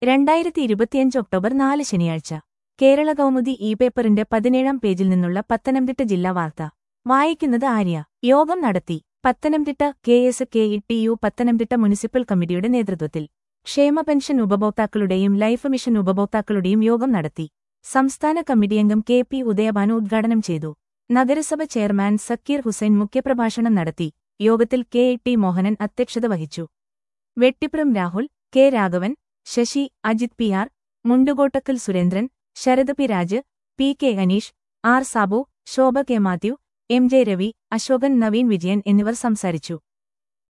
രണ്ടായിരത്തി ഇരുപത്തിയഞ്ച് ഒക്ടോബർ നാല് ശനിയാഴ്ച കേരള കൗമുദി ഇ പേപ്പറിന്റെ പതിനേഴാം പേജിൽ നിന്നുള്ള പത്തനംതിട്ട ജില്ലാ വാർത്ത വായിക്കുന്നത് ആര്യ യോഗം നടത്തി Pathanamthitta K S K E T U Pathanamthitta municipal കമ്മിറ്റിയുടെ നേതൃത്വത്തിൽ ക്ഷേമ പെൻഷൻ ഉപഭോക്താക്കളുടെയും ലൈഫ് മിഷൻ ഉപഭോക്താക്കളുടെയും യോഗം നടത്തി സംസ്ഥാന കമ്മിറ്റിയംഗം കെ പി ഉദയഭാനു ഉദ്ഘാടനം ചെയ്തു നഗരസഭ ചെയർമാൻ സക്കീർ ഹുസൈൻ മുഖ്യപ്രഭാഷണം നടത്തി യോഗത്തിൽ കെ ഇ ടി മോഹനൻ അധ്യക്ഷത വഹിച്ചു Vettippuram Rahul K Raghavan Sasi Ajith P R Mundukottakkal Surendran Sarath P Raj P K Aneesh R Sabu Shobha K Mathew M J Ravi Asokan Naveen Vijayan എന്നിവർ സംസാരിച്ചു